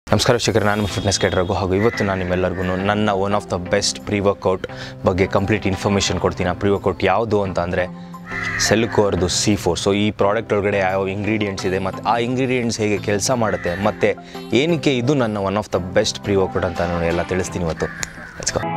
ನಮಸ್ಕಾರ ಶಿಖರ್ ನಾನು ಫಿಟ್ನೆಸ್ ಕೇಟರಾಗು ಹಾಗೂ ಇವತ್ತು ನಾನು ನಿಮ್ಮೆಲ್ಲರಿಗೂ ನನ್ನ one of the best pre workout ಬಗ್ಗೆ ಕಂಪ್ಲೀಟ್ ಇನ್ಫಾರ್ಮೇಷನ್ ಕೊಡ್ತೀನಿ ಆ ಪ್ರೀ ವರ್ಕೌಟ್ ಯಾವುದು ಅಂತ ಅಂದರೆ ಸೆಲ್ಕೋರ್ದು ಸಿ ಫೋರ್ ಸೊ ಈ ಪ್ರಾಡಕ್ಟ್ ಒಳಗಡೆ ಯಾವ ಇಂಗ್ರೀಡಿಯೆಂಟ್ಸ್ ಇದೆ ಮತ್ತು ಆ ಇಂಗ್ರೀಡಿಯೆಂಟ್ಸ್ ಹೇಗೆ ಕೆಲಸ ಮಾಡುತ್ತೆ ಮತ್ತು ಏನಕ್ಕೆ ಇದು ನನ್ನ one of the best pre workout ಅಂತ ನಾನು ಎಲ್ಲ ತಿಳಿಸ್ತೀನಿ ಇವತ್ತು Let's go.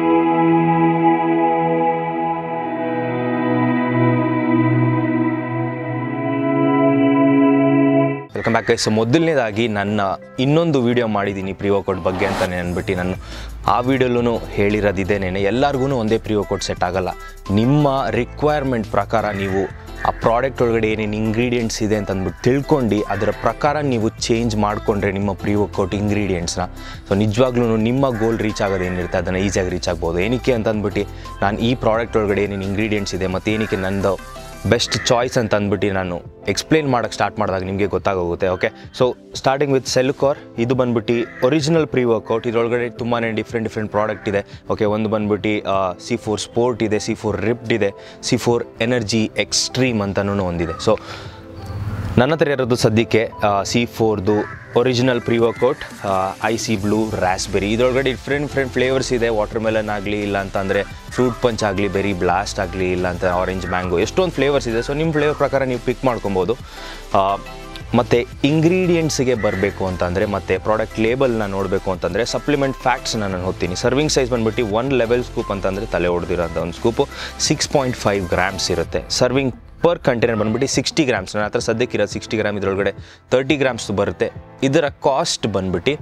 Welcome back so ಮೊದಲನೇದಾಗಿ ನನ್ನ ಇನ್ನೊಂದು ವಿಡಿಯೋ ಮಾಡಿದ್ದೀನಿ ಪ್ರೀ ವರ್ಕೌಟ್ ಬಗ್ಗೆ ಅಂತಲೇ ಅಂದ್ಬಿಟ್ಟು ನಾನು ಆ ವಿಡಿಯೋಲೂ ಹೇಳಿರೋದಿದ್ದೇನೆ ಎಲ್ಲರಿಗೂ ಒಂದೇ ಪ್ರೀ ವರ್ಕೌಟ್ ಸೆಟ್ ಆಗಲ್ಲ ನಿಮ್ಮ ರಿಕ್ವೈರ್ಮೆಂಟ್ ಪ್ರಕಾರ ನೀವು ಆ ಪ್ರಾಡಕ್ಟ್ ಒಳಗಡೆ ಏನೇನು ಇಂಗ್ರೀಡಿಯೆಂಟ್ಸ್ ಇದೆ ಅಂತ ಅಂದ್ಬಿಟ್ಟು ತಿಳ್ಕೊಂಡು ಅದರ ಪ್ರಕಾರ ನೀವು ಚೇಂಜ್ ಮಾಡಿಕೊಂಡ್ರೆ ನಿಮ್ಮ ಪ್ರೀ ವರ್ಕೌಟ್ ಇಂಗ್ರೀಡಿಯೆಂಟ್ಸ್ನ ಸೊ ನಿಜವಾಗ್ಲೂ ನಿಮ್ಮ ಗೋಲ್ ರೀಚ್ ಆಗೋದು ಏನಿರುತ್ತೆ ಅದನ್ನು ಈಸಿಯಾಗಿ ರೀಚ್ ಆಗ್ಬೋದು ಏನಕ್ಕೆ ಅಂತ ಅಂದ್ಬಿಟ್ಟು ನಾನು ಈ ಪ್ರಾಡಕ್ಟ್ ಒಳಗಡೆ ಏನೇನು ಇಂಗ್ರೀಡಿಯೆಂಟ್ಸ್ ಇದೆ ಮತ್ತು ಏನಕ್ಕೆ ನಂದು ಬೆಸ್ಟ್ ಚಾಯ್ಸ್ ಅಂತ ಅಂದ್ಬಿಟ್ಟು ನಾನು ಎಕ್ಸ್ಪ್ಲೇನ್ ಮಾಡೋಕ್ಕೆ ಸ್ಟಾರ್ಟ್ ಮಾಡಿದಾಗ ನಿಮಗೆ ಗೊತ್ತಾಗೋಗುತ್ತೆ okay so starting with Cellucor ಇದು ಬಂದ್ಬಿಟ್ಟು ಒರಿಜಿನಲ್ ಪ್ರೀ ವರ್ಕೌಟ್ ಇದರೊಳಗಡೆ ತುಂಬಾ ಡಿಫ್ರೆಂಟ್ ಡಿಫ್ರೆಂಟ್ ಪ್ರಾಡಕ್ಟ್ ಇದೆ ಓಕೆ ಒಂದು ಬಂದ್ಬಿಟ್ಟು ಸಿ ಫೋರ್ ಸ್ಪೋರ್ಟ್ ಇದೆ ಸಿ ಫೋರ್ ರಿಪ್ಡ್ ಇದೆ ಸಿ ಫೋರ್ ಎನರ್ಜಿ ಎಕ್ಸ್ಟ್ರೀಮ್ ಅಂತಲೂ ಒಂದಿದೆ ಸೊ ನನ್ನ ಹತ್ರ ಇರೋದು ಸದ್ಯಕ್ಕೆ ಸಿ ಫೋರ್ದು original pre workout icy blue raspberry ಇದರೊಳಗಡೆ ಡಿಫ್ರೆಂಟ್ ಡಿಫ್ರೆಂಟ್ ಫ್ಲೇವರ್ಸ್ ಇದೆ ವಾಟರ್ ಮೆಲನ್ ಆಗಲಿ ಇಲ್ಲ ಅಂತಂದರೆ ಫ್ರೂಟ್ ಪಂಚ್ ಆಗಲಿ ಬೆರಿ ಬ್ಲಾಸ್ಟ್ ಆಗಲಿ ಇಲ್ಲ ಅಂತ ಆರೆಂಜ್ ಮ್ಯಾಂಗೋ ಎಷ್ಟೊಂದು ಫ್ಲೇವರ್ಸ್ ಇದೆ ಸೊ ನಿಮ್ಮ ಫ್ಲೇವರ್ ಪ್ರಕಾರ ನೀವು ಪಿಕ್ ಮಾಡ್ಕೊಬೋದು ಮತ್ತು ಇಂಗ್ರೀಡಿಯೆಂಟ್ಸಿಗೆ ಬರಬೇಕು ಅಂತಂದರೆ ಮತ್ತು ಪ್ರಾಡಕ್ಟ್ ಲೇಬಲ್ನ ನೋಡಬೇಕು ಅಂತಂದರೆ ಸಪ್ಲಿಮೆಂಟ್ ಫ್ಯಾಕ್ಟ್ಸ್ನ ನಾನು ಓದ್ತೀನಿ ಸರ್ವಿಂಗ್ ಸೈಜ್ ಬಂದ್ಬಿಟ್ಟು ಒನ್ ಲೆವೆಲ್ ಸ್ಕೂಪ್ ಅಂತಂದರೆ ತಲೆ ಹೊಡೆದಿರೋಂಥ ಒಂದು scoop six point five grams ಇರುತ್ತೆ ಸರ್ವಿಂಗ್ ಪರ್ ಕಂಟೈನರ್ ಬಂದ್ಬಿಟ್ಟು ಸಿಕ್ಸ್ಟಿ ಗ್ರಾಮ್ಸ್ ನನ್ನ ಹತ್ರ ಸದ್ಯಕ್ಕೆ ಇರೋದು ಸಿಕ್ಸ್ಟಿ ಗ್ರಾಮ್ ಇದರೊಳಗಡೆ ತರ್ಟಿ ಗ್ರಾಮ್ಸ್ ಬರುತ್ತೆ ಇದರ ಕಾಸ್ಟ್ ಬಂದ್ಬಿಟ್ಟು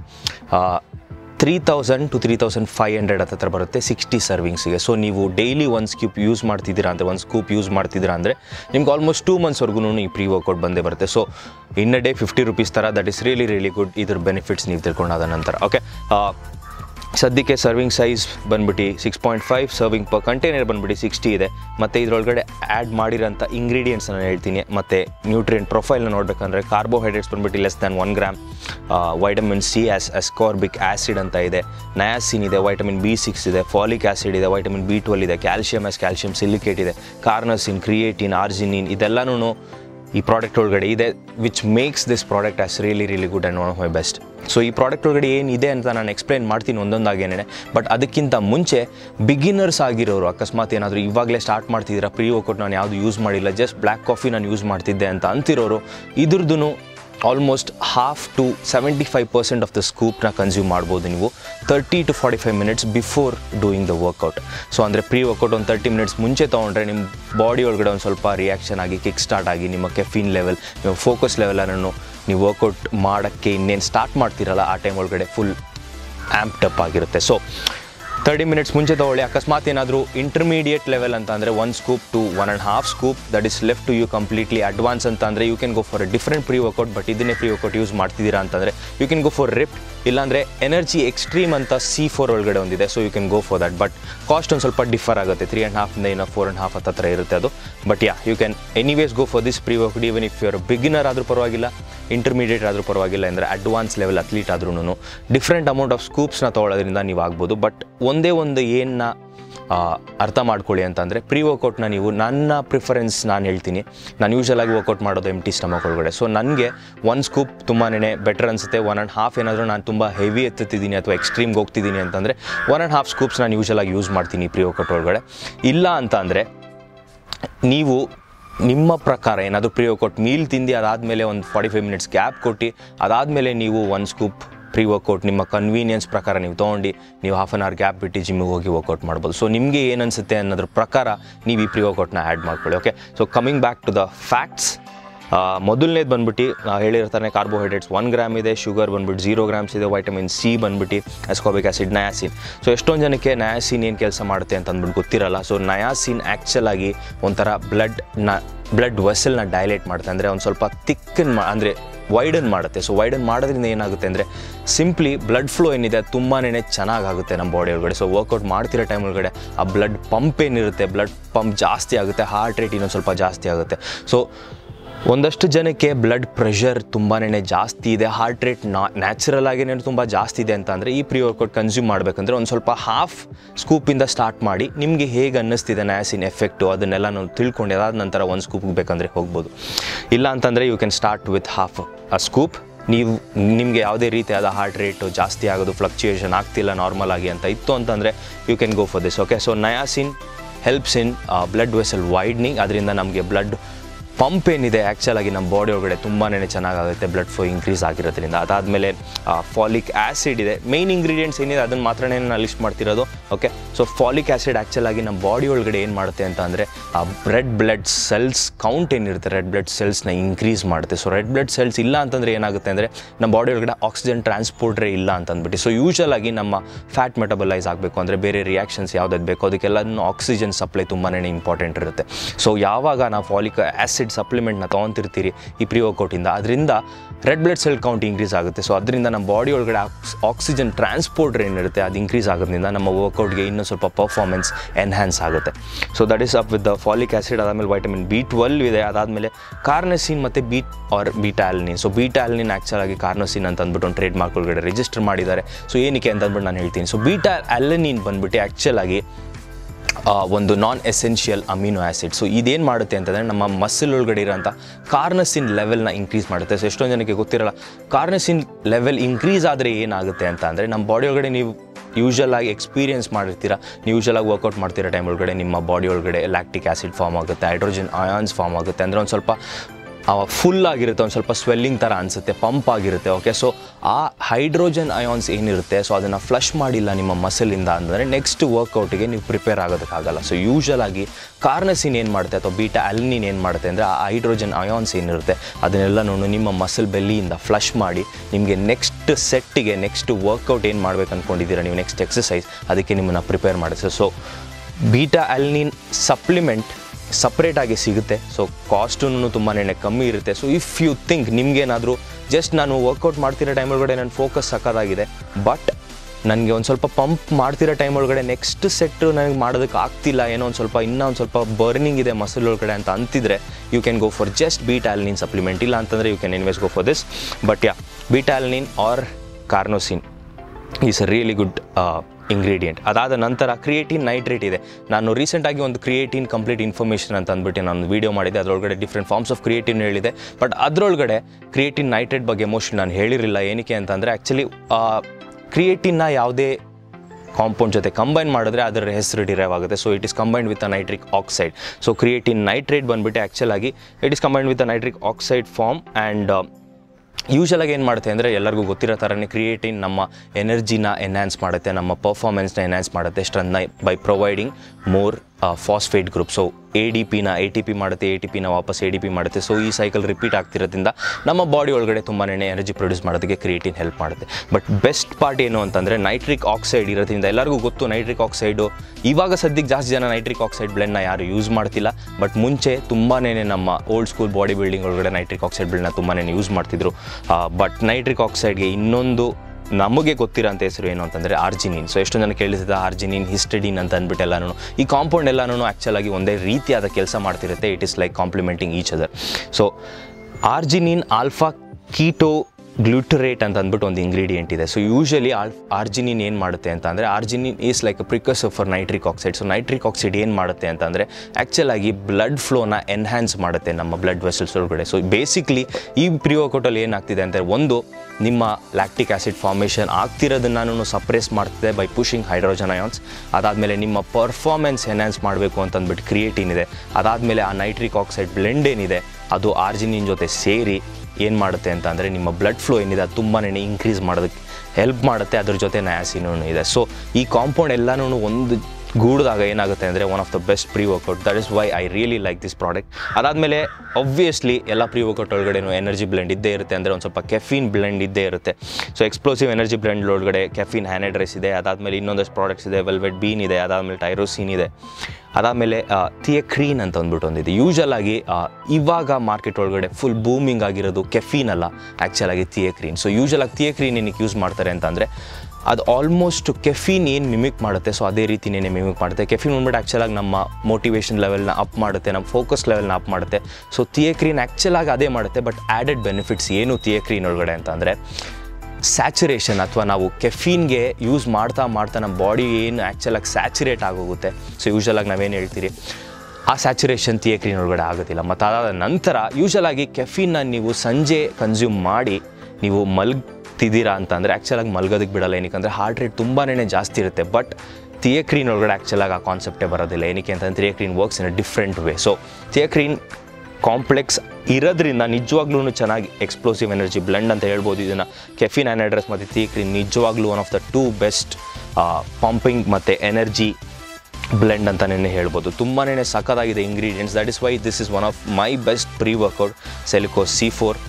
three thousand to three thousand five hundred ಹತ್ರ ಬರುತ್ತೆ ಸಿಕ್ಸ್ಟಿ ಸರ್ವಿಂಗ್ಸಿಗೆ ಸೊ ನೀವು ಡೈಲಿ ಒಂದು ಸ್ಕ್ಯೂಪ್ ಯೂಸ್ ಮಾಡ್ತಿದ್ದೀರಾ ಅಂದರೆ ಒಂದು ಸ್ಕೂಪ್ ಯೂಸ್ ಮಾಡ್ತಿದ್ದೀರಾ ಅಂದರೆ ನಿಮ್ಗೆ ಆಲ್ಮೋಸ್ಟ್ ಟೂ ಮಂತ್ಸ್ವರೆಗೂ ಈ ಪ್ರೀ ವರ್ಕೌಟ್ ಬಂದೇ ಬರುತ್ತೆ so in a day fifty rupees ಥರ that is really really good ಇದ್ರ ಬೆನಿಫಿಟ್ಸ್ ನೀವು ತಿಳ್ಕೊಂಡಾದ ನಂತರ ಓಕೆ ಸದ್ಯಕ್ಕೆ ಸರ್ವಿಂಗ್ ಸೈಜ್ ಬಂದ್ಬಿಟ್ಟು six point five serving per container ಬಂದ್ಬಿಟ್ಟು ಸಿಕ್ಸ್ಟಿ ಇದೆ ಮತ್ತು ಇದರೊಳಗಡೆ ಆ್ಯಡ್ ಮಾಡಿರೋಂಥ ಇಂಗ್ರೀಡಿಯೆಂಟ್ಸ್ ನಾನು ಹೇಳ್ತೀನಿ ಮತ್ತು ನ್ಯೂಟ್ರಿಯೆಂಟ್ ಪ್ರೊಫೈಲ್ನ ನೋಡಬೇಕಂದ್ರೆ ಕಾರ್ಬೋಹೈಡ್ರೇಟ್ಸ್ ಬಂದ್ಬಿಟ್ಟು less than one gram vitamin C as ascorbic acid ಅಂತ ಇದೆ ನಯಾಸಿನ್ ಇದೆ ವೈಟಮಿನ್ ಬಿ ಸಿಕ್ಸ್ ಇದೆ ಫಾಲಿಕ್ ಆ್ಯಸಿಡ್ ಇದೆ ವೈಟಮಿನ್ ಬಿ ಟ್ವೆಲ್ ಇದೆ ಕ್ಯಾಲ್ಶಿಯಮ್ ಆಸ್ ಕ್ಯಾಲ್ಶಿಯಮ್ ಸಿಲಿಕೇಟ್ ಇದೆ ಕಾರ್ನಸಿನ್ ಕ್ರಿಯೇಟಿನ್ ಆರ್ಜಿನಿನ್ ಇದೆಲ್ಲನೂ ಈ ಪ್ರಾಡಕ್ಟ್ ಒಳಗಡೆ ಇದೆ which makes this product as really really good and one of my best so ಈ ಪ್ರಾಡಕ್ಟ್ ಒಳಗಡೆ ಏನಿದೆ ಅಂತ ನಾನು ಎಕ್ಸ್ಪ್ಲೈನ್ ಮಾಡ್ತೀನಿ ಒಂದೊಂದಾಗೇನೆ ಬಟ್ ಅದಕ್ಕಿಂತ ಮುಂಚೆ ಬಿಗಿನರ್ಸ್ ಆಗಿರೋರು ಅಕಸ್ಮಾತ್ ಏನಾದರೂ ಇವಾಗಲೇ ಸ್ಟಾರ್ಟ್ ಮಾಡ್ತಿದ್ದೀರಾ ಪ್ರೀ ವರ್ಕೌಟ್ ನಾನು ಯಾವುದು ಯೂಸ್ ಮಾಡಿಲ್ಲ ಜಸ್ಟ್ ಬ್ಲ್ಯಾಕ್ ಕಾಫಿ ನಾನು ಯೂಸ್ ಮಾಡ್ತಿದ್ದೆ ಅಂತ ಅಂತಿರೋರು ಇದ್ರದ್ದು almost half to seventy five percent of the ಸ್ಕೂಪ್ನ ಕನ್ಸ್ಯೂಮ್ ಮಾಡ್ಬೋದು ನೀವು thirty to forty five minutes before doing the workout so ಅಂದರೆ ಪ್ರೀ ವರ್ಕೌಟ್ ಒಂದು ತರ್ಟಿ ಮಿನಿಟ್ಸ್ ಮುಂಚೆ ತೊಗೊಂಡ್ರೆ ನಿಮ್ಮ ಬಾಡಿ ಒಳಗಡೆ ಒಂದು ಸ್ವಲ್ಪ ರಿಯಾಕ್ಷನ್ ಆಗಿ ಕಿಕ್ ಸ್ಟಾರ್ಟ್ ಆಗಿ ನಿಮ್ಮ ಕೆಫಿನ್ ಲೆವೆಲ್ ನಿಮ್ಮ ಫೋಕಸ್ ಲೆವೆಲನ್ನು ನೀವು ವರ್ಕೌಟ್ ಮಾಡೋಕ್ಕೆ ಇನ್ನೇನು ಸ್ಟಾರ್ಟ್ ಮಾಡ್ತಿರಲ್ಲ ಆ ಟೈಮ್ ಒಳಗಡೆ ಫುಲ್ ಆ್ಯಂಪ್ಡ್ ಅಪ್ ಆಗಿರುತ್ತೆ ಸೊ ತರ್ಟಿ ಮಿನಿಟ್ಸ್ ಮುಂಚೆ ತೊಗೊಳ್ಳಿ ಅಕಸ್ಮಾತ್ ಏನಾದರೂ ಇಂಟರ್ಮೀಡಿಯೇಟ್ ಲೆವೆಲ್ ಅಂತ ಅಂದರೆ one scoop to one and half scoop that is left to you completely advance ಅಂತ ಅಂದರೆ you can go for a different pre workout but ಇದನ್ನೇ ಪ್ರೀ ವರ್ಕೌಟ್ ಯೂಸ್ ಮಾಡ್ತಿದ್ದೀರಾ ಅಂತಂದರೆ you can go for rip ಇಲ್ಲಾಂದರೆ energy extreme ಅಂತ C four ಒಳಗಡೆ ಒಂದಿದೆ so you can go for that but cost ಒಂದು ಸ್ವಲ್ಪ ಡಿಫರ್ ಆಗುತ್ತೆ ತ್ರೀ ಆ್ಯಂಡ್ ಹಾಫ್ನ ಏನೋ ಫೋರ್ ಆ್ಯಂಡ್ ಹಾಫ್ ಹತ್ರ ಇರುತ್ತೆ ಅದು but yeah you can anyways go for this pre workout even if your beginner ಆದರೂ ಪರವಾಗಿಲ್ಲ ಇಂಟರ್ಮೀಡಿಯೇಟ್ ಆದರೂ ಪರವಾಗಿಲ್ಲ ಅಂದರೆ ಅಡ್ವಾನ್ಸ್ ಲೆವೆಲ್ ಅಥ್ಲೀಟ್ ಆದ್ರೂ ಡಿಫ್ರೆಂಟ್ ಅಮೌಂಟ್ ಆಫ್ ಸ್ಕೂಪ್ಸ್ನ ತೊಗೊಳೋದ್ರಿಂದ ನೀವು ಆಗ್ಬೋದು ಬಟ್ ಒಂದೇ ಒಂದು ಏನನ್ನ ಅರ್ಥ ಮಾಡ್ಕೊಳ್ಳಿ ಅಂತಂದರೆ ಪ್ರೀ ವರ್ಕೌಟ್ನ ನೀವು ನನ್ನ ಪ್ರಿಫರೆನ್ಸ್ ನಾನು ಹೇಳ್ತೀನಿ ನಾನು ಯೂಶಲಾಗಿ ವರ್ಕೌಟ್ ಮಾಡೋದು ಎಮ್ ಟಿ ಸ್ಟಮಕ್ ಒಳಗಡೆ ಸೊ ನನಗೆ ಒನ್ ಸ್ಕೂಪ್ ತುಂಬಾ ಬೆಟರ್ ಅನಿಸುತ್ತೆ ಒನ್ ಆ್ಯಂಡ್ ಹಾಫ್ ಏನಾದರೂ ನಾನು ತುಂಬ ಹೆವಿ ಎತ್ತುತ್ತಿದ್ದೀನಿ ಅಥವಾ ಎಕ್ಸ್ಟ್ರೀಮ್ಗೆ ಹೋಗ್ತಿದ್ದೀನಿ ಅಂತಂದರೆ ಒನ್ ಆ್ಯಂಡ್ ಹಾಫ್ ಸ್ಕೂಪ್ಸ್ ನಾನು ಯೂಶಲಾಗಿ ಯೂಸ್ ಮಾಡ್ತೀನಿ ಪ್ರೀ ವರ್ಕೌಟ್ ಒಳಗಡೆ ಇಲ್ಲ ಅಂತ ಅಂದರೆ ನೀವು ನಿಮ್ಮ ಪ್ರಕಾರ ಏನಾದರೂ ಪ್ರೀ ವರ್ಕೌಟ್ ಮೀಲ್ ತಿಂದು ಅದಾದಮೇಲೆ ಒಂದು ಫಾರ್ಟಿ ಫೈವ್ ಮಿನಿಟ್ಸ್ ಗ್ಯಾಪ್ ಕೊಟ್ಟು ಅದಾದಮೇಲೆ ನೀವು ಒನ್ ಸ್ಕೂಪ್ ಪ್ರೀ ವರ್ಕೌಟ್ ನಿಮ್ಮ ಕನ್ವೀನಿಯನ್ಸ್ ಪ್ರಕಾರ ನೀವು ತೊಗೊಂಡು ನೀವು ಹಾಫ್ ಆನ್ ಅವರ್ ಗ್ಯಾಪ್ ಬಿಟ್ಟು ಜಿಮ್ಮಿಗೆ ಹೋಗಿ ವರ್ಕೌಟ್ ಮಾಡ್ಬೋದು ಸೊ ನಿಮಗೆ ಏನು ಅನಿಸುತ್ತೆ ಅನ್ನೋದ್ರ ಪ್ರಕಾರ ನೀವು ಈ ಪ್ರೀ ವರ್ಕೌಟ್ನ ಆ್ಯಡ್ ಮಾಡ್ಕೊಳ್ಳಿ okay so coming back to the facts ಮೊದಲನೇದು ಬಂದ್ಬಿಟ್ಟು ಹೇಳಿರ್ತಾನೆ ಕಾರ್ಬೋಹೈಡ್ರೇಟ್ಸ್ ಒನ್ ಗ್ರಾಮ್ ಇದೆ ಶುಗರ್ ಬಂದ್ಬಿಟ್ಟು ಜೀರೋ ಗ್ರಾಮ್ಸ್ ಇದೆ ವೈಟಮಿನ್ ಸಿ ಬಂದ್ಬಿಟ್ಟು ಅಸ್ಕೋಬಿಕ್ ಆ್ಯಸಿಡ್ ನಯಾಸಿನ್ ಸೊ ಎಷ್ಟೊಂದು ಜನಕ್ಕೆ ನಯಾಸಿನ್ ಏನು ಕೆಲಸ ಮಾಡುತ್ತೆ ಅಂತ ಅಂದ್ಬಿಟ್ಟು ಗೊತ್ತಿರಲ್ಲ ಸೊ ನಯಾಸಿನ್ ಆ್ಯಕ್ಚುಲ್ ಆಗಿ ಒಂಥರ ಬ್ಲಡ್ ನ ಬ್ಲಡ್ ವೆಸಲ್ನ ಡೈಲೇಟ್ ಮಾಡುತ್ತೆ ಅಂದರೆ ಒಂದು ಸ್ವಲ್ಪ ತಿಕ್ಕನ್ ಮಾ ಅಂದರೆ ವೈಡನ್ ಮಾಡುತ್ತೆ ಸೊ ವೈಡನ್ ಮಾಡೋದ್ರಿಂದ ಏನಾಗುತ್ತೆ ಅಂದರೆ ಸಿಂಪ್ಲಿ ಬ್ಲಡ್ ಫ್ಲೋ ಏನಿದೆ ಅದು ತುಂಬಾ ಚೆನ್ನಾಗಾಗುತ್ತೆ ನಮ್ಮ ಬಾಡಿ ಒಳಗಡೆ ಸೊ ವರ್ಕೌಟ್ ಮಾಡ್ತಿರೋ ಟೈಮ್ ಒಳಗಡೆ ಆ ಬ್ಲಡ್ ಪಂಪ್ ಏನಿರುತ್ತೆ ಬ್ಲಡ್ ಪಂಪ್ ಜಾಸ್ತಿ ಆಗುತ್ತೆ ಹಾರ್ಟ್ ರೇಟ್ ಇನ್ನೊಂದು ಸ್ವಲ್ಪ ಜಾಸ್ತಿ ಆಗುತ್ತೆ ಸೊ ಒಂದಷ್ಟು ಜನಕ್ಕೆ ಬ್ಲಡ್ ಪ್ರೆಷರ್ ತುಂಬಾ ಜಾಸ್ತಿ ಇದೆ ಹಾರ್ಟ್ ರೇಟ್ ನಾ ನ್ಯಾಚುರಲ್ ಆಗೇನೆ ತುಂಬ ಜಾಸ್ತಿ ಇದೆ ಅಂತ ಅಂದರೆ ಈ ಪ್ರೀ ವರ್ಕೌಟ್ ಕನ್ಸ್ಯೂಮ್ ಮಾಡಬೇಕಂದ್ರೆ ಒಂದು ಸ್ವಲ್ಪ ಹಾಫ್ ಸ್ಕೂಪಿಂದ ಸ್ಟಾರ್ಟ್ ಮಾಡಿ ನಿಮಗೆ ಹೇಗೆ ಅನ್ನಿಸ್ತಿದೆ ನಯಾಸಿನ್ ಎಫೆಕ್ಟು ಅದನ್ನೆಲ್ಲ ನಾವು ತಿಳ್ಕೊಂಡು ಅದಾದ ನಂತರ ಒಂದು ಸ್ಕೂಪ್ಗೆ ಬೇಕಂದರೆ ಹೋಗ್ಬೋದು ಇಲ್ಲ ಅಂತಂದರೆ you can start with half a scoop ನೀವು ನಿಮಗೆ ಯಾವುದೇ ರೀತಿಯಾದ ಹಾರ್ಟ್ ರೇಟು ಜಾಸ್ತಿ ಆಗೋದು ಫ್ಲಕ್ಚುಯೇಷನ್ ಆಗ್ತಿಲ್ಲ ನಾರ್ಮಲ್ ಆಗಿ ಅಂತ ಇತ್ತು ಅಂತಂದರೆ you can go for this okay so niacin helps in blood vessel widening ಅದರಿಂದ ನಮಗೆ ಬ್ಲಡ್ ಪಂಪ್ ಏನಿದೆ ಆ್ಯಕ್ಚುಲಾಗಿ ನಮ್ಮ ಬಾಡಿ ಒಳಗಡೆ ತುಂಬಾ ಚೆನ್ನಾಗಾಗುತ್ತೆ ಬ್ಲಡ್ ಫ್ಲೋ ಇನ್ಕ್ರೀಸ್ ಆಗಿರೋದ್ರಿಂದ ಅದಾದಮೇಲೆ ಫಾಲಿಕ್ ಆ್ಯಸಿಡ್ ಇದೆ ಮೇಯ್ನ್ ಇಂಗ್ರೀಡಿಯೆಂಟ್ಸ್ ಏನಿದೆ ಅದನ್ನು ಮಾತ್ರನೇ ನಾನು ಲಿಸ್ಟ್ ಮಾಡ್ತಿರೋದು ಓಕೆ ಸೊ ಫಾಲಿಕ್ ಆ್ಯಸಿಡ್ ಆ್ಯಕ್ಚುಲಾಗಿ ನಮ್ಮ ಬಾಡಿ ಒಳಗಡೆ ಏನು ಮಾಡುತ್ತೆ ಅಂತ ಅಂದರೆ ಆ ರೆಡ್ ಬ್ಲಡ್ ಸೆಲ್ಸ್ ಕೌಂಟ್ ಏನಿರುತ್ತೆ ರೆಡ್ ಬ್ಲಡ್ ಸೆಲ್ಸ್ನ ಇನ್ಕ್ರೀಸ್ ಮಾಡುತ್ತೆ ಸೊ ರೆಡ್ ಬ್ಲಡ್ ಸೆಲ್ಸ್ ಇಲ್ಲ ಅಂತಂದರೆ ಏನಾಗುತ್ತೆ ಅಂದರೆ ನಮ್ಮ ಬಾಡಿ ಒಳಗಡೆ ಆಕ್ಸಿಜನ್ ಟ್ರಾನ್ಸ್ಪೋರ್ಟ್ರೇ ಇಲ್ಲ ಅಂತಂದ್ಬಿಟ್ಟು ಸೊ ಯೂಶಲ್ ಆಗಿ ನಮ್ಮ ಫ್ಯಾಟ್ ಮೆಟಬಲೈಸ್ ಆಗಬೇಕು ಅಂದರೆ ಬೇರೆ ರಿಯಾಕ್ಷನ್ಸ್ ಯಾವ್ದು ಬೇಕು ಅದಕ್ಕೆಲ್ಲ ಆಕ್ಸಿಜನ್ ಸಪ್ಲೈ ತುಂಬಾ ಇಂಪಾರ್ಟೆಂಟ್ ಇರುತ್ತೆ ಸೊ ಯಾವಾಗ ನಾವು ಫಾಲಿಕ್ ಆ್ಯಸಿಡ್ ಸಪ್ಲಿಮೆಂಟ್ನ ತೊಗೊತಿರ್ತೀರಿ ಈ ಪ್ರಿ ವರ್ಕೌಟಿಂದ ಅದರಿಂದ red blood cell count increase ಆಗುತ್ತೆ ಸೊ ಅದರಿಂದ ನಮ್ಮ ಬಾಡಿ ಒಳಗಡೆ ಆಕ್ಸಿಜನ್ ಟ್ರಾನ್ಸ್ಪೋರ್ಟರ್ ಏನಿರುತ್ತೆ ಅದು ಇನ್ಕ್ರೀಸ್ ಆಗೋದ್ರಿಂದ ನಮ್ಮ ವರ್ಕೌಟ್ಗೆ ಇನ್ನೂ ಸ್ವಲ್ಪ ಪರ್ಫಾರ್ಮೆನ್ಸ್ ಎನ್ಹ್ಯಾನ್ಸ್ ಆಗುತ್ತೆ so that is up with the folic acid ಅದಾದಮೇಲೆ ವೈಟಮಿನ್ ಬಿ ಟ್ವೆಲ್ವ್ ಇದೆ ಅದಾದಮೇಲೆ ಕಾರ್ನಸಿನ್ ಮತ್ತು beta or beta alanine so beta alanine actual ಆಗಿ ಕಾರ್ನಸಿನ್ ಅಂತ ಅಂದ್ಬಿಟ್ಟು ಒಂದು ಟ್ರೇಡ್ ಮಾರ್ಕ್ ಒಳಗಡೆ ರಿಜಿಸ್ಟರ್ ಮಾಡಿದ್ದಾರೆ ಸೊ ಏನಕ್ಕೆ ಅಂತ ಅಂದ್ಬಿಟ್ಟು ನಾನು ಹೇಳ್ತೀನಿ ಸೊ ಬೀಟಾ ಅಲ್ಲನಿನ್ ಬಂದ್ಬಿಟ್ಟು ಆ್ಯಕ್ಚುಲ್ ಆಗಿ ಆ, ಒಂದು non essential amino acid so ಇದೇನು ಮಾಡುತ್ತೆ ಅಂತಂದರೆ ನಮ್ಮ ಮಸಲ್ ಒಳಗಡೆ ಇರೋಂಥ ಕಾರ್ನಸಿನ್ ಲೆವೆಲ್ನ ಇನ್ಕ್ರೀಸ್ ಮಾಡುತ್ತೆ ಸೊ ಎಷ್ಟೊಂದು ಜನಕ್ಕೆ ಗೊತ್ತಿರಲ್ಲ ಕಾರ್ನಸಿನ್ ಲೆವೆಲ್ ಇನ್ಕ್ರೀಸ್ ಆದರೆ ಏನಾಗುತ್ತೆ ಅಂತ ಅಂದರೆ ನಮ್ಮ ಬಾಡಿ ಒಳಗಡೆ ನೀವು ಯೂಶಲ್ ಆಗಿ ಎಕ್ಸ್ಪೀರಿಯನ್ಸ್ ಮಾಡಿರ್ತೀರ ನೀವು ಯೂಶಲ್ ಆಗಿ ವರ್ಕೌಟ್ ಮಾಡ್ತಿರೋ ಟೈಮ್ ಒಳಗಡೆ ನಿಮ್ಮ ಬಾಡಿ ಒಳಗಡೆ ಲ್ಯಾಕ್ಟಿಕ್ ಆ್ಯಸಿಡ್ ಫಾರ್ಮ್ ಆಗುತ್ತೆ ಹೈಡ್ರೋಜನ್ ಅಯಾನ್ಸ್ ಫಾರ್ಮ್ ಆಗುತ್ತೆ ಅಂದರೆ ಒಂದು ಸ್ವಲ್ಪ ಫುಲ್ ಆಗಿರುತ್ತೆ ಒಂದು ಸ್ವಲ್ಪ ಸ್ವೆಲ್ಲಿಂಗ್ ಥರ ಅನಿಸುತ್ತೆ ಪಂಪ್ ಆಗಿರುತ್ತೆ ಓಕೆ ಸೊ ಆ ಹೈಡ್ರೋಜನ್ ಅಯಾನ್ಸ್ ಏನಿರುತ್ತೆ ಸೊ ಅದನ್ನು ಫ್ಲಶ್ ಮಾಡಿಲ್ಲ ನಿಮ್ಮ ಮಸಲಿಂದ ಅಂದರೆ ನೆಕ್ಸ್ಟ್ ವರ್ಕೌಟಿಗೆ ನೀವು ಪ್ರಿಪೇರ್ ಆಗೋದಕ್ಕಾಗಲ್ಲ ಸೊ ಯೂಶಲ್ ಆಗಿ ಕಾರ್ನಸಿನ್ ಏನು ಮಾಡುತ್ತೆ ಅಥವಾ ಬೀಟಾ ಅಲ್ನಿನ್ ಏನು ಮಾಡುತ್ತೆ ಅಂದರೆ ಆ ಹೈಡ್ರೋಜನ್ ಅಯಾನ್ಸ್ ಏನಿರುತ್ತೆ ಅದನ್ನೆಲ್ಲನೂ ನಿಮ್ಮ ಮಸಲ್ ಬೆಲ್ಲಿಯಿಂದ ಫ್ಲಶ್ ಮಾಡಿ ನಿಮಗೆ ನೆಕ್ಸ್ಟ್ ಸೆಟ್ಟಿಗೆ ನೆಕ್ಸ್ಟ್ ವರ್ಕೌಟ್ ಏನು ಮಾಡ್ಬೇಕು ಅಂದ್ಕೊಂಡಿದ್ದೀರಾ ನೀವು ನೆಕ್ಸ್ಟ್ ಎಕ್ಸಸೈಸ್ ಅದಕ್ಕೆ ನಿಮ್ಮನ್ನು ಪ್ರಿಪೇರ್ ಮಾಡುತ್ತೆ ಸೊ ಬೀಟಾ ಅಲ್ನಿನ್ ಸಪ್ಲಿಮೆಂಟ್ ಸಪ್ರೇಟಾಗಿ ಸಿಗುತ್ತೆ ಸೊ ಕಾಸ್ಟೂ ತುಂಬಾ ಕಮ್ಮಿ ಇರುತ್ತೆ ಸೊ ಇಫ್ ಯು ಥಿಂಕ್ ನಿಮಗೇನಾದರೂ ಜಸ್ಟ್ ನಾನು ವರ್ಕೌಟ್ ಮಾಡ್ತಿರೋ ಟೈಮ್ ಒಳಗಡೆ ನನ್ನ ಫೋಕಸ್ ಸಕ್ಕದಾಗಿದೆ ಬಟ್ ನನಗೆ ಒಂದು ಸ್ವಲ್ಪ ಪಂಪ್ ಮಾಡ್ತಿರೋ ಟೈಮ್ ಒಳಗಡೆ ನೆಕ್ಸ್ಟ್ ಸೆಟ್ ನನಗೆ ಮಾಡೋದಕ್ಕೆ ಆಗ್ತಿಲ್ಲ ಏನೋ ಒಂದು ಸ್ವಲ್ಪ ಇನ್ನೂ ಒಂದು ಸ್ವಲ್ಪ ಬರ್ನಿಂಗ್ ಇದೆ ಮಸಲ್ ಒಳಗಡೆ ಅಂತ ಅಂತಿದ್ರೆ you can go for just beta alanine supplement ಇಲ್ಲ ಅಂತಂದರೆ you can invest go for this but yeah beta alanine or carnosine is a really good ingredient ಅದಾದ ನಂತರ ಕ್ರಿಯೇಟಿನ್ ನೈಟ್ರೇಟ್ ಇದೆ ನಾನು ರೀಸೆಂಟಾಗಿ ಒಂದು ಕ್ರಿಯೇಟಿನ್ ಕಂಪ್ಲೀಟ್ ಇನ್ಫಾರ್ಮೇಷನ್ ಅಂತ ಅಂದ್ಬಿಟ್ಟು ನಾನು ವೀಡಿಯೋ ಮಾಡಿದ್ದೆ ಅದರೊಳಗಡೆ ಡಿಫ್ರೆಂಟ್ ಫಾರ್ಮ್ಸ್ ಆಫ್ ಕ್ರಿಯೇಟಿನ್ ಹೇಳಿದೆ ಬಟ್ ಅದರೊಳಗಡೆ ಕ್ರಿಯೇಟಿನ್ ನೈಟ್ರೇಟ್ ಬಗ್ಗೆ ಮೋಸ್ಟ್ಲಿ ನಾನು ಹೇಳಿರಲಿಲ್ಲ ಏನಕ್ಕೆ ಅಂತಂದರೆ ಆ್ಯಕ್ಚುಲಿ ಕ್ರಿಯೇಟಿನ್ನ ಯಾವುದೇ ಕಾಂಪೌಂಡ್ ಜೊತೆ ಕಂಬೈನ್ ಮಾಡಿದ್ರೆ ಅದರ ಹೆಸರು ಡಿರೈವ್ ಆಗುತ್ತೆ so it is combined with a nitric oxide so creatine nitrate ಬಂದ್ಬಿಟ್ಟು ಆ್ಯಕ್ಚುಲ್ ಆಗಿ it is combined with a nitric oxide form and ಯೂಶಲಾಗಿ ಏನು ಮಾಡುತ್ತೆ ಅಂದರೆ ಎಲ್ಲರಿಗೂ ಗೊತ್ತಿರೋ ಥರನೇ ಕ್ರಿಯೇಟಿನ್ ನಮ್ಮ ಎನರ್ಜಿನ ಎನ್ಹ್ಯಾನ್ಸ್ ಮಾಡುತ್ತೆ ನಮ್ಮ ಪರ್ಫಾರ್ಮೆನ್ಸ್ನ ಎನ್ಹ್ಯಾನ್ಸ್ ಮಾಡುತ್ತೆ ಸ್ಟ್ರೆಂತ್ನ by providing more phosphate group so A D ಪಿನ ಎ ಟಿ ಪಿ ಮಾಡುತ್ತೆ ಎ ಟಿ ಪಿನ ವಾಪಸ್ ಎ ಡಿ ಪಿ ಮಾಡುತ್ತೆ ಸೊ ಈ ಸೈಕಲ್ ರಿಪೀಟ್ ಆಗ್ತಿರೋದ್ರಿಂದ ನಮ್ಮ ಬಾಡಿ ಒಳಗಡೆ ತುಂಬಾ ಎನರ್ಜಿ ಪ್ರೊಡ್ಯೂಸ್ ಮಾಡೋದಕ್ಕೆ ಕ್ರಿಯೇಟಿನ್ ಹೆಲ್ಪ್ ಮಾಡುತ್ತೆ ಬಟ್ ಬೆಸ್ಟ್ ಪಾರ್ಟ್ ಏನು ಅಂತಂದರೆ ನೈಟ್ರಿಕ್ ಆಕ್ಸೈಡ್ ಇರೋದ್ರಿಂದ ಎಲ್ಲರಿಗೂ ಗೊತ್ತು ನೈಟ್ರಿಕ್ ಆಕ್ಸೈಡು ಇವಾಗ ಸದ್ಯಕ್ಕೆ ಜಾಸ್ತಿ ಜನ ನೈಟ್ರಿಕ್ ಆಕ್ಸೈಡ್ ಬ್ಲೆಂಡ್ನ ಯಾರು ಯೂಸ್ ಮಾಡ್ತಿಲ್ಲ ಬಟ್ ಮುಂಚೆ ತುಂಬಾ ನಮ್ಮ ಓಲ್ಡ್ ಸ್ಕೂಲ್ ಬಾಡಿ ಬಿಲ್ಡಿಂಗ್ ಒಳಗಡೆ ನೈಟ್ರಿಕ್ ಆಕ್ಸೈಡ್ ಬ್ಲೆಂಡ್ನ ತುಂಬಾ ಯೂಸ್ ಮಾಡ್ತಿದ್ರು ಬಟ್ ನೈಟ್ರಿಕ್ ಆಕ್ಸೈಡ್ಗೆ ಇನ್ನೊಂದು ನಮಗೆ ಗೊತ್ತಿರೋಂಥ ಹೆಸರು ಏನು ಅಂತಂದರೆ ಆರ್ಜಿನಿನ್ ಸೊ ಎಷ್ಟೊಂದು ಜನ ಕೇಳಿಸಿದ ಆರ್ಜಿನಿನ್ ಹಿಸ್ಟಡಿನ್ ಅಂತ ಅಂದ್ಬಿಟ್ಟು ಎಲ್ಲನೂ ಈ ಕಾಂಪೌಂಡ್ ಎಲ್ಲನೂ ಆ್ಯಕ್ಚುಲಾಗಿ ಒಂದೇ ರೀತಿಯಾದ ಕೆಲಸ ಮಾಡ್ತಿರುತ್ತೆ it is like complementing each other so arginine alpha keto glutarate ಅಂತ ಅಂದ್ಬಿಟ್ಟು ಒಂದು ಇಂಗ್ರೀಡಿಯೆಂಟ್ ಇದೆ ಸೊ ಯೂಶಲಿ ಆಲ್ ಆರ್ಜಿನಿನ್ ಏನು ಮಾಡುತ್ತೆ ಅಂತ ಅಂದರೆ arginine is like a precursor for nitric oxide so nitric oxide ಏನು ಮಾಡುತ್ತೆ ಅಂತಂದರೆ ಆ್ಯಕ್ಚುಲಾಗಿ ಬ್ಲಡ್ ಫ್ಲೋನ ಎನ್ಹ್ಯಾನ್ಸ್ ಮಾಡುತ್ತೆ ನಮ್ಮ ಬ್ಲಡ್ ವೆಸಲ್ಸ್ ಒಳಗಡೆ ಸೊ ಬೇಸಿಕ್ಲಿ ಈ ಪ್ರಿಯೋಕೋಟಲ್ಲಿ ಏನಾಗ್ತಿದೆ ಅಂದರೆ ಒಂದು ನಿಮ್ಮ ಲ್ಯಾಕ್ಟಿಕ್ ಆ್ಯಸಿಡ್ ಫಾರ್ಮೇಷನ್ ಆಗ್ತಿರೋದನ್ನು ಸಪ್ರೆಸ್ ಮಾಡ್ತಿದೆ ಬೈ ಪುಷಿಂಗ್ ಹೈಡ್ರೋಜನ್ ಅಯಾನ್ಸ್ ಅದಾದಮೇಲೆ ನಿಮ್ಮ ಪರ್ಫಾರ್ಮೆನ್ಸ್ ಎನ್ಹ್ಯಾನ್ಸ್ ಮಾಡಬೇಕು ಅಂತ ಅಂದ್ಬಿಟ್ಟು ಕ್ರಿಯೇಟಿನ್ ಇದೆ ಅದಾದಮೇಲೆ ಆ ನೈಟ್ರಿಕ್ ಆಕ್ಸೈಡ್ ಬ್ಲೆಂಡ್ ಏನಿದೆ ಅದು ಆರ್ಜಿನಿನ್ ಜೊತೆ ಸೇರಿ ಏನು ಮಾಡುತ್ತೆ ಅಂತ ಅಂದರೆ ನಿಮ್ಮ ಬ್ಲಡ್ ಫ್ಲೋ ಏನಿದೆ ಅದು ತುಂಬಾ ಇನ್ಕ್ರೀಸ್ ಮಾಡೋದಕ್ಕೆ ಹೆಲ್ಪ್ ಮಾಡುತ್ತೆ ಅದ್ರ ಜೊತೆ ನಯಾಸಿನೂ ಇದೆ ಸೊ ಈ ಕಾಂಪೌಂಡ್ ಎಲ್ಲನೂ ಒಂದು ಗೂಡಿದಾಗ ಏನಾಗುತ್ತೆ ಅಂದರೆ one of the best pre workout that is why I really like this product ಅದಾದಮೇಲೆ ಒಬ್ವಿಯಸ್ಲಿ ಎಲ್ಲ ಪ್ರೀ ವರ್ಕೌಟ್ ಒಳಗಡೆನೂ ಎನರ್ಜಿ ಬ್ಲೆಂಡ್ ಇದ್ದೇ ಇರುತ್ತೆ ಅಂದರೆ ಒಂದು ಸ್ವಲ್ಪ ಕೆಫಿನ್ ಬ್ಲೆಂಡ್ ಇದ್ದೇ ಇರುತ್ತೆ ಸೊ ಎಕ್ಸ್ಪ್ಲೋಸಿವ್ ಎನರ್ಜಿ ಬ್ಲೆಂಡ್ ಒಳಗಡೆ ಕೆಫಿನ್ ಹ್ಯಾನೆಡ್ರೈಸ್ ಇದೆ ಅದಾದಮೇಲೆ ಇನ್ನೊಂದಷ್ಟು ಪ್ರಾಡಕ್ಟ್ಸ್ ಇದೆ ವೆಲ್ವೆಟ್ ಬೀನ್ ಇದೆ ಅದಾದಮೇಲೆ ಟೈರೋಸಿನ್ ಇದೆ ಅದಾದಮೇಲೆ ಥಿಯಕ್ರೀನ್ ಅಂತ ಅಂದ್ಬಿಟ್ಟು ಒಂದಿದೆ ಯೂಶಲ್ ಆಗಿ ಆ, ಇವಾಗ ಮಾರ್ಕೆಟ್ ಒಳಗಡೆ ಫುಲ್ ಬೂಮಿಂಗ್ ಆಗಿರೋದು ಕೆಫೀನ್ ಅಲ್ಲ ಆ್ಯಕ್ಚುಲ್ ಆಗಿ ಥಿಯಕ್ರೀನ್ ಸೊ ಯೂಶಲ್ ಆಗಿ ಥಿಯಕ್ರೀನ್ ಏನಕ್ಕೆ ಯೂಸ್ ಮಾಡ್ತಾರೆ ಅಂತಂದರೆ ಅದು ಆಲ್ಮೋಸ್ಟ್ ಕೆಫೀನ್ ಏನು ಮಿಮಿಕ್ ಮಾಡುತ್ತೆ ಸೊ ಅದೇ ರೀತಿನೇ ಮಿಮಿಕ್ ಮಾಡುತ್ತೆ ಕೆಫಿನ್ ಬಂದ್ಬಿಟ್ಟು ಆ್ಯಕ್ಚುಲಾಗಿ ನಮ್ಮ ಮೋಟಿವೇಶನ್ ಲೆವೆಲ್ನ ಅಪ್ ಮಾಡುತ್ತೆ ನಮ್ಮ ಫೋಕಸ್ ಲೆವೆಲ್ನ ಅಪ್ ಮಾಡುತ್ತೆ ಸೊ ಥಿಯಕ್ರೀನ್ ಆ್ಯಕ್ಚುಲಾಗಿ ಅದೇ ಮಾಡುತ್ತೆ ಬಟ್ ಆ್ಯಡೆಡ್ ಬೆನಿಫಿಟ್ಸ್ ಏನು ಥಿಯಕ್ರೀನ್ ಒಳಗಡೆ ಅಂತ ಅಂದರೆ ಸ್ಯಾಚುರೇಷನ್ ಅಥವಾ ನಾವು ಕೆಫೀನ್ಗೆ ಯೂಸ್ ಮಾಡ್ತಾ ಮಾಡ್ತಾ ನಮ್ಮ ಬಾಡಿ ಏನು ಆ್ಯಕ್ಚುಲಾಗಿ ಸ್ಯಾಚುರೇಟ್ ಆಗೋಗುತ್ತೆ ಸೊ ಯೂಶಲಾಗಿ ನಾವೇನು ಹೇಳ್ತೀರಿ ಆ ಸ್ಯಾಚುರೇಷನ್ ಥಿಯಕ್ರೀನ್ ಒಳಗಡೆ ಆಗೋದಿಲ್ಲ ಮತ್ತು ಅದಾದ ನಂತರ ಯೂಶಲಾಗಿ ಕೆಫೀನ್ನ ನೀವು ಸಂಜೆ ಕನ್ಸ್ಯೂಮ್ ಮಾಡಿ ನೀವು ಮಲ್ಗ್ತಿದ್ದೀರಾ ಅಂತಂದರೆ ಆ್ಯಕ್ಚುಲಾಗಿ ಮಲ್ಗೋದಕ್ಕೆ ಬಿಡಲ್ಲ ಏನಕ್ಕೆ ಹಾರ್ಟ್ ರೇಟ್ ತುಂಬಾ ಜಾಸ್ತಿ ಇರುತ್ತೆ ಬಟ್ ಥಿಯಕ್ರೀನ್ ಒಳಗಡೆ ಆ್ಯಕ್ಚುಲಾಗಿ ಆ ಕಾನ್ಸೆಪ್ಟೇ ಬರೋದಿಲ್ಲ ಏನಕ್ಕೆ ಅಂತಂದ್ರೆ theacrine works in a different way so theacrine complex ಇರೋದ್ರಿಂದ ನಿಜವಾಗ್ಲೂ ಚೆನ್ನಾಗಿ ಎಕ್ಸ್ಪ್ಲೋಸಿವ್ ಎನರ್ಜಿ ಬ್ಲೆಂಡ್ ಅಂತ ಹೇಳ್ಬೋದು ಇದನ್ನು ಕೆಫಿನ್ ಆ್ಯನೈಡ್ರಸ್ ಮತ್ತು ಥಿಯಕ್ರೀನ್ ನಿಜವಾಗ್ಲೂ one of the two best pumping ಮತ್ತು ಎನರ್ಜಿ ಬ್ಲೆಂಡ್ ಅಂತಲೇ ಹೇಳ್ಬೋದು ತುಂಬಾ ಸಖತ್ತಾಗಿದೆ ingredients that is why this is one of my best pre workout Cellucor C four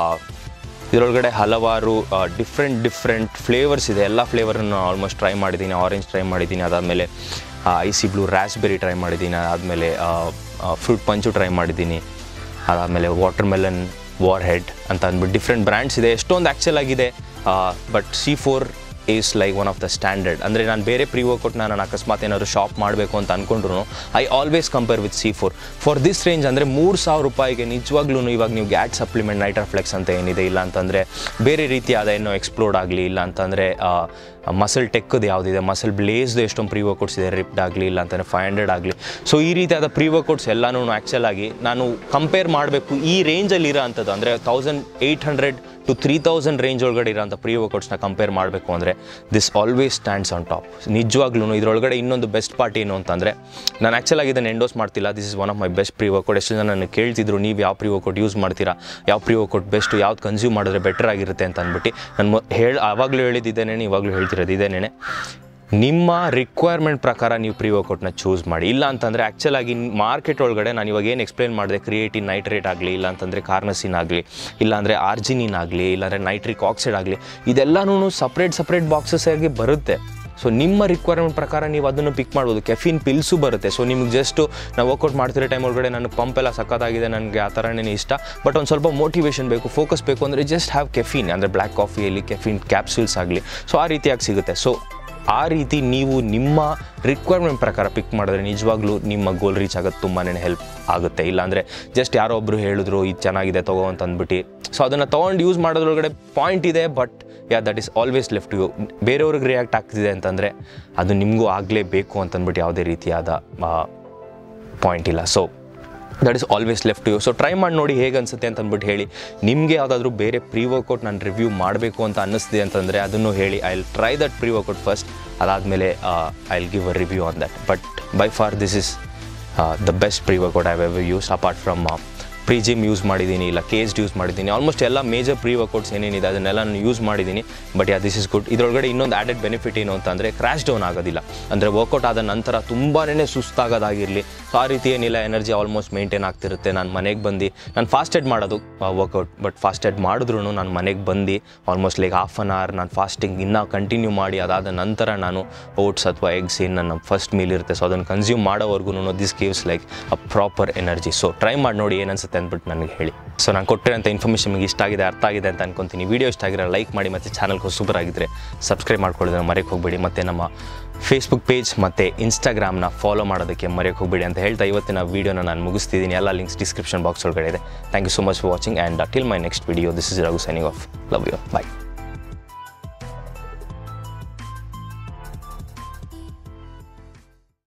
ಇದರೊಳಗಡೆ ಹಲವಾರು ಡಿಫ್ರೆಂಟ್ ಡಿಫ್ರೆಂಟ್ ಫ್ಲೇವರ್ಸ್ ಇದೆ ಎಲ್ಲ ಫ್ಲೇವರನ್ನು ಆಲ್ಮೋಸ್ಟ್ ಟ್ರೈ ಮಾಡಿದ್ದೀನಿ ಆರೆಂಜ್ ಟ್ರೈ ಮಾಡಿದ್ದೀನಿ ಅದಾದಮೇಲೆ ಐಸಿ ಬ್ಲೂ ರ್ಯಾಸ್ಬೆರಿ ಟ್ರೈ ಮಾಡಿದ್ದೀನಿ ಅದಾದಮೇಲೆ ಫ್ರೂಟ್ ಪಂಚು ಟ್ರೈ ಮಾಡಿದ್ದೀನಿ ಅದಾದಮೇಲೆ ವಾಟರ್ ಮೆಲನ್ ವಾರ್ ಹೆಡ್ ಅಂತ ಅಂದ್ಬಿಟ್ಟು ಡಿಫ್ರೆಂಟ್ ಬ್ರ್ಯಾಂಡ್ಸ್ ಇದೆ ಎಷ್ಟೊಂದು ಆ್ಯಕ್ಚುಲ್ ಆಗಿದೆ but C four is like one of the standard ಅಂದರೆ ನಾನು ಬೇರೆ ಪ್ರೀ ವರ್ಕೌಟ್ನ ನಾನು ಅಕಸ್ಮಾತ್ ಏನಾದ್ರು ಶಾಪ್ ಮಾಡಬೇಕು ಅಂತ ಅಂದ್ಕೊಂಡ್ರು I always compare with C four for this range ಅಂದರೆ ಮೂರು ಸಾವಿರ ರೂಪಾಯಿಗೆ ನಿಜವಾಗ್ಲೂ ಇವಾಗ ನೀವು ಗ್ಯಾಟ್ ಸಪ್ಲಿಮೆಂಟ್ ನೈಟ್ರಾ ಫ್ಲೆಕ್ಸ್ ಅಂತ ಏನಿದೆ ಇಲ್ಲ ಅಂತಂದರೆ ಬೇರೆ ರೀತಿಯಾದ ಏನೋ ಎಕ್ಸ್ಪ್ಲೋರ್ಡ್ ಆಗಲಿ ಇಲ್ಲ ಅಂತಂದರೆ ಮಸಲ್ ಟೆಕ್ಕದು ಯಾವುದಿದೆ ಮಸಲ್ ಬ್ಲೇಸ್ದು ಎಷ್ಟೊಂದು ಪ್ರೀ ವರ್ಕೌಟ್ಸ್ ಇದೆ ರಿಪ್ಡ್ ಆಗಲಿ ಇಲ್ಲ ಅಂತಂದರೆ ಫೈವ್ ಹಂಡ್ರೆಡ್ ಆಗಲಿ ಸೊ ಈ ರೀತಿಯಾದ ಪ್ರೀ ವರ್ಕೌಟ್ಸ್ ಎಲ್ಲನೂ ಆ್ಯಕ್ಚುಲ್ ಆಗಿ ನಾನು ಕಂಪೇರ್ ಮಾಡಬೇಕು ಈ ರೇಂಜಲ್ಲಿ ಇರೋ ಅಂಥದ್ದು ಅಂದರೆ thousand eight hundred to three thousand range ಒಳಗಡೆ ಇರೋಂಥ ಪ್ರೀ ವರ್ಕೌಟ್ಸ್ನ ಕಂಪೇರ್ ಮಾಡಬೇಕು ಅಂದರೆ this always stands on top ನಿಜವಾಗ್ಲೂ ಇದರೊಳಗಡೆ ಇನ್ನೊಂದು ಬೆಸ್ಟ್ ಪಾರ್ಟ್ ಏನು ಅಂತಂದರೆ ನಾನು ಆ್ಯಕ್ಚುಲಾಗಿ ಇದನ್ನು ಎಂಡೋಸ್ ಮಾಡ್ತಿಲ್ಲ this is one of my best pre workout ಎಷ್ಟು ಜನ ನನಗೆ ಕೇಳ್ತಿದ್ರು ನೀವು ಯಾವ ಪ್ರೀ ವರ್ಕೌಟ್ ಯೂಸ್ ಮಾಡ್ತೀರಾ ಯಾವ ಪ್ರೀ ವರ್ಕೌಟ್ ಬೆಸ್ಟು ಯಾವ್ದು ಕನ್ಸ್ಯೂಮ್ ಮಾಡಿದ್ರೆ ಬೆಟರ್ ಆಗಿರುತ್ತೆ ಅಂತ ಅಂದ್ಬಿಟ್ಟು ನಾನು ಹೇಳಿ ಆವಾಗಲೂ ಹೇಳಿದ್ದೇನೆ ಇವಾಗಲೂ ಹೇಳ್ತಿರೋದು ಇದೇನೆ ನಿಮ್ಮ ರಿಕ್ವೈರ್ಮೆಂಟ್ ಪ್ರಕಾರ ನೀವು ಪ್ರೀ ವರ್ಕೌಟ್ನ ಚೂಸ್ ಮಾಡಿ ಇಲ್ಲ ಅಂತಂದರೆ ಆ್ಯಕ್ಚುಲಾಗಿ ಮಾರ್ಕೆಟ್ ಒಳಗಡೆ ನಾನು ಇವಾಗ ಏನು ಎಕ್ಸ್ಪ್ಲೇನ್ ಮಾಡಿದೆ ಕ್ರಿಯೇಟಿನ್ ನೈಟ್ರೇಟ್ ಆಗಲಿ ಇಲ್ಲ ಅಂತಂದರೆ ಕಾರ್ನಸಿನ್ ಆಗಲಿ ಇಲ್ಲಾಂದರೆ ಆರ್ಜಿನಿನ್ ಆಗಲಿ ಇಲ್ಲಾಂದರೆ ನೈಟ್ರಿಕ್ ಆಕ್ಸೈಡ್ ಆಗಲಿ ಇದೆಲ್ಲನೂ ಸಪ್ರೇಟ್ ಸಪ್ರೇಟ್ ಬಾಕ್ಸಸ್ ಆಗಿ ಬರುತ್ತೆ ಸೊ ನಿಮ್ಮ ರಿಕ್ವೈರ್ಮೆಂಟ್ ಪ್ರಕಾರ ನೀವು ಅದನ್ನು ಪಿಕ್ ಮಾಡ್ಬೋದು ಕೆಫಿನ್ ಪಿಲ್ಸು ಬರುತ್ತೆ ಸೊ ನಿಮ್ಗೆ ಜಸ್ಟು ನಾವು ವರ್ಕೌಟ್ ಮಾಡ್ತಿರೋ ಟೈಮ್ ಒಳಗಡೆ ನನ್ನ ಪಂಪ್ ಎಲ್ಲ ಸಖತ್ತಾಗಿದೆ ನನಗೆ ಆ ಥರನೇ ಇಷ್ಟ ಬಟ್ ಒಂದು ಸ್ವಲ್ಪ ಮೋಟಿವೇಶನ್ ಬೇಕು ಫೋಕಸ್ ಬೇಕು ಅಂದರೆ ಜಸ್ಟ್ ಹ್ಯಾವ್ ಕೆಫಿನ್ ಅಂದರೆ ಬ್ಲ್ಯಾಕ್ ಕಾಫಿಯಲ್ಲಿ ಕೆಫಿನ್ ಕ್ಯಾಪ್ಸೂಲ್ಸ್ ಆಗಲಿ ಸೊ ಆ ರೀತಿಯಾಗಿ ಸಿಗುತ್ತೆ ಸೊ ಆ ರೀತಿ ನೀವು ನಿಮ್ಮ ರಿಕ್ವೈರ್ಮೆಂಟ್ ಪ್ರಕಾರ ಪಿಕ್ ಮಾಡಿದ್ರೆ ನಿಜವಾಗ್ಲೂ ನಿಮ್ಮ ಗೋಲ್ ರೀಚ್ ಆಗೋದು ತುಂಬಾ ಹೆಲ್ಪ್ ಆಗುತ್ತೆ ಇಲ್ಲಾಂದರೆ ಜಸ್ಟ್ ಯಾರೋ ಒಬ್ಬರು ಹೇಳಿದ್ರು ಇದು ಚೆನ್ನಾಗಿದೆ ತಗೋ ಅಂತ ಅಂದ್ಬಿಟ್ಟು ಸೊ ಅದನ್ನು ತೊಗೊಂಡು ಯೂಸ್ ಮಾಡೋದ್ರೊಳಗಡೆ ಪಾಯಿಂಟ್ ಇದೆ but yeah that is always left you ಬೇರೆಯವ್ರಿಗೆ ರಿಯಾಕ್ಟ್ ಆಗ್ತಿದೆ ಅಂತಂದರೆ ಅದು ನಿಮಗೂ ಆಗಲೇಬೇಕು ಅಂತಂದ್ಬಿಟ್ಟು ಯಾವುದೇ ರೀತಿಯಾದ ಪಾಯಿಂಟ್ ಇಲ್ಲ so that is always left you so try ಮಾಡಿ ನೋಡಿ ಹೇಗೆ ಅನಿಸುತ್ತೆ ಅಂತ ಅಂದ್ಬಿಟ್ಟು ಹೇಳಿ ನಿಮಗೆ ಯಾವುದಾದ್ರೂ ಬೇರೆ ಪ್ರೀ ವರ್ಕೌಟ್ ನಾನು ರಿವ್ಯೂ ಮಾಡಬೇಕು ಅಂತ ಅನ್ನಿಸ್ತಿದೆ ಅಂತಂದರೆ ಅದನ್ನು ಹೇಳಿ I will try that pre workout first ಅದಾದಮೇಲೆ I will give a review on that but by far this is the best pre workout I ever use apart from pre gym use ಮಾಡಿದ್ದೀನಿ ಇಲ್ಲ ಕೇಸ್ಡ್ use ಮಾಡಿದ್ದೀನಿ almost ಎಲ್ಲ major pre workouts ಏನೇನಿದೆ ಅದನ್ನೆಲ್ಲ ನಾನು ಯೂಸ್ ಮಾಡಿದ್ದೀನಿ but yeah this is good ಇದರೊಳಗಡೆ ಇನ್ನೊಂದು ಆ್ಯಡೆಡ್ ಬೆನಿಫಿಟ್ ಏನು ಅಂತಂದರೆ ಕ್ರ್ಯಾಶ್ ಡೌನ್ ಆಗೋದಿಲ್ಲ ಅಂದರೆ ವರ್ಕೌಟ್ ಆದ ನಂತರ ತುಂಬಾ ಸುಸ್ತಾಗೋದಾಗಿರಲಿ ಸೊ ಆ ರೀತಿ ಏನಿಲ್ಲ ಎನರ್ಜಿ ಆಲ್ಮೋಸ್ಟ್ ಮೇಂಟೈನ್ ಆಗ್ತಿರುತ್ತೆ ನಾನು ಮನೆಗೆ ಬಂದು ನಾನು ಫಾಸ್ಟೆಡ್ ಮಾಡೋದು ವರ್ಕೌಟ್ ಬಟ್ ಫಾಸ್ಟೆಡ್ ಮಾಡಿದ್ರು ನಾನು ಮನೆಗೆ ಬಂದು almost like half an hour ನಾನು ಫಾಸ್ಟಿಂಗ್ ಇನ್ನೂ ಕಂಟಿನ್ಯೂ ಮಾಡಿ ಅದಾದ ನಂತರ ನಾನು ಓಟ್ಸ್ ಅಥವಾ ಎಗ್ಸ್ ಏನು ನನ್ನ ಫಸ್ಟ್ ಮೀಲ್ ಇರುತ್ತೆ ಸೊ ಅದನ್ನು ಕನ್ಸ್ಯೂಮ್ ಮಾಡೋವರೆಗೂ this gives like a proper energy so try ಮಾಡಿ ನೋಡಿ ಏನನ್ಸುತ್ತೆ ಅಂದ್ಬಿಟ್ಟು ನನಗೆ ಹೇಳಿ ಸೊ ನಾನು ಕೊಟ್ಟಿರೋಂಥ ಇನ್ಫಾರ್ಮೇಷನ್ ನಿಮಗೆ ಇಷ್ಟ ಆಗಿದೆ ಅರ್ಥ ಆಗಿದೆ ಅಂತ ಅನ್ಕೊತೀನಿ ವಿಡಿಯೋ ಇಷ್ಟ ಆಗಿರೋ ಲೈಕ್ ಮಾಡಿ ಮತ್ತು ಚಾನಲ್ಗೆ ಸೂಪರ್ ಆಗಿದ್ದರೆ ಸಬ್ಸ್ಕ್ರೈಬ್ ಮಾಡ್ಕೊಳ್ಳೋದನ್ನ ಮರೆಯೋಕೆ ಹೋಗಬೇಡಿ ಮತ್ತು ನಮ್ಮ ಫೇಸ್ಬುಕ್ ಪೇಜ್ ಮತ್ತು ಇನ್ಸ್ಟಾಗ್ರಾಮ್ನ ಫಾಲೋ ಮಾಡೋದಕ್ಕೆ ಮರೆಯೋಕೆ ಹೋಗಬೇಡಿ ಅಂತ ಹೇಳ್ತಾ ಇವತ್ತಿನ ವೀಡಿಯೋನ ನಾನು ಮುಗಿಸ್ತಿದ್ದೀನಿ ಎಲ್ಲ ಲಿಂಕ್ಸ್ ಡಿಸ್ಕ್ರಿಪ್ಷನ್ ಬಾಕ್ಸ್ ಒಳಗಡೆ ಇದೆ thank you so much for watching and till my next video this is Raghu signing off love you bye